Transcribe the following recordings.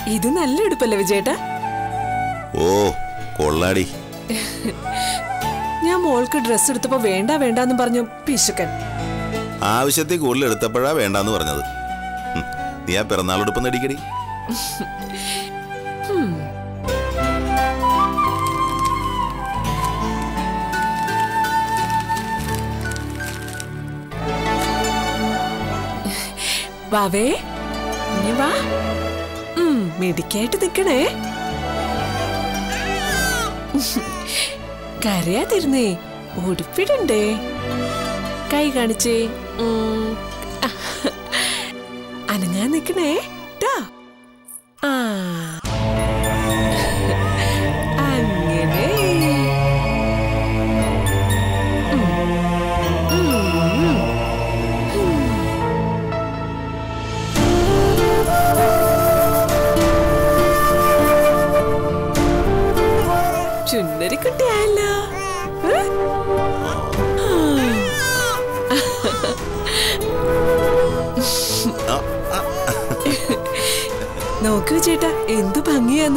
ഇത് നല്ല എടുപ്പല്ലേ വിജയേട്ടാ ഓ കൊള്ളാടി ഞാൻ മോൾക്ക് ഡ്രസ്സ് എടുത്തപ്പോ വേണ്ട വേണ്ടാന്നും പറഞ്ഞു പിശുക്കൻ ആവശ്യത്തിൽ കൂടുതൽ എടുത്തപ്പോഴാ വേണ്ടാന്ന് പറഞ്ഞത് ഹും, നീ ആ പിറന്നാളെടുപ്പം നടിക്കടി വാവേ ഇനി വാ ഉം, മിടുക്കിയായിട്ട് നിക്കണേ കരയാതിരുന്നേ ഉടുപ്പിടണ്ടേ കൈ കാണിച്ചേ ഉം. അനങ്ങാൻ നിക്കണേ ട്ടാ ആ അങ്ങനെ ഉം. ഉം. ചുന്നരിക്കുട്ടിയായല്ലോ ഏ? ആ, ആ, നോക്കൂ ചേട്ടാ എന്തു ഭംഗിയാന്ന്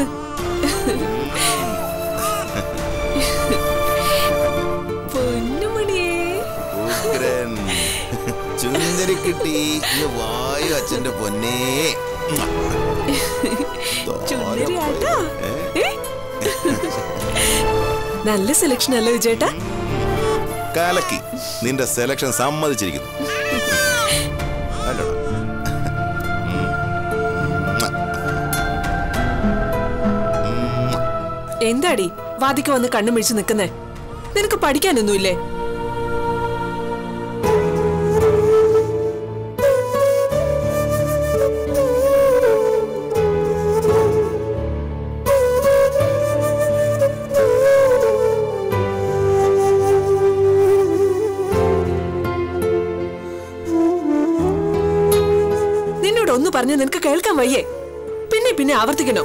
പൊന്നുമണിയേ ഉഗ്രൻ. ചുന്ദരിക്കുട്ടി ഇന്ന് വായു അച്ഛന്റെ പൊന്നേ ചുന്നരി ആട്ടാ ഏ? നല്ല സെലക്ഷൻ അല്ലേ വിജയേട്ടാ കാലക്കി നിന്റെ സെലക്ഷൻ സമ്മതിച്ചിരിക്കുന്നു അല്ലടാ. എന്താടി വാദിക്ക് വന്ന് കണ്ണു മിഴിച്ച് നിക്കുന്നേ നിനക്ക് പഠിക്കാനൊന്നുമില്ലേ നിന്നോട് ഒന്ന് പറഞ്ഞ് നിനക്ക് കേൾക്കാൻ വയ്യേ പിന്നെ പിന്നെ ആവർത്തിക്കണോ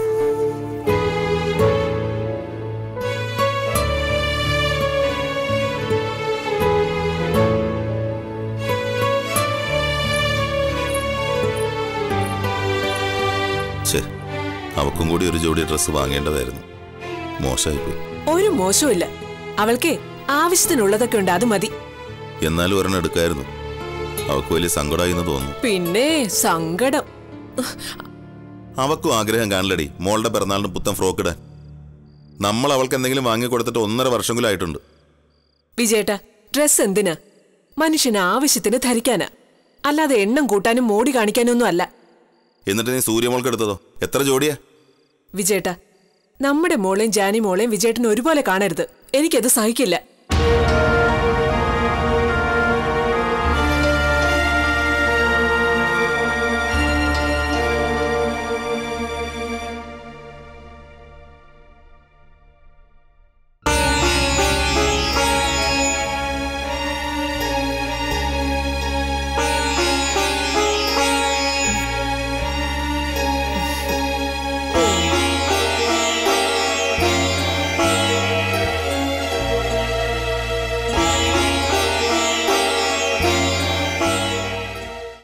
ഛേ അവക്കും കൂടി ഒരു ജോഡി ഡ്രസ്സ് വാങ്ങേണ്ടതായിരുന്നു മോശമായിപ്പോയി ഒരു മോശമില്ല അവൾക്ക് ആവശ്യത്തിനുള്ളതൊക്കെ ഉണ്ട് അത് മതി എന്നാലും ഒരെണ്ണം എടുക്കായിരുന്നു അവക്ക് വലിയ സങ്കടമായി എന്ന് തോന്നുന്നു പിന്നെ സങ്കടം അവക്കും ആഗ്രഹം കാണില്ലടി മോളുടെ പിറന്നാളിന് പുത്തൻ ഫ്രോക്ക് ഇടാൻ നമ്മൾ അവൾക്ക് എന്തെങ്കിലും വാങ്ങിക്കൊടുത്തിട്ട് ഒന്നര വർഷമെങ്കിലും ആയിട്ടുണ്ട് വിജയേട്ടാ ഡ്രസ് എന്തിനാ മനുഷ്യന് ആവശ്യത്തിന് ധരിക്കാനാ അല്ലാതെ എണ്ണം കൂട്ടാനും മോടി കാണിക്കാനൊന്നും അല്ല എന്നിട്ട് നീ സൂര്യമോൾക്ക് എടുത്തതോ എത്ര ജോഡിയാ വിജയേട്ടാ നമ്മുടെ മോളെയും ജാനി മോളെയും വിജയേട്ടന് ഒരുപോലെ കാണരുത് എനിക്കത് സഹിക്കില്ല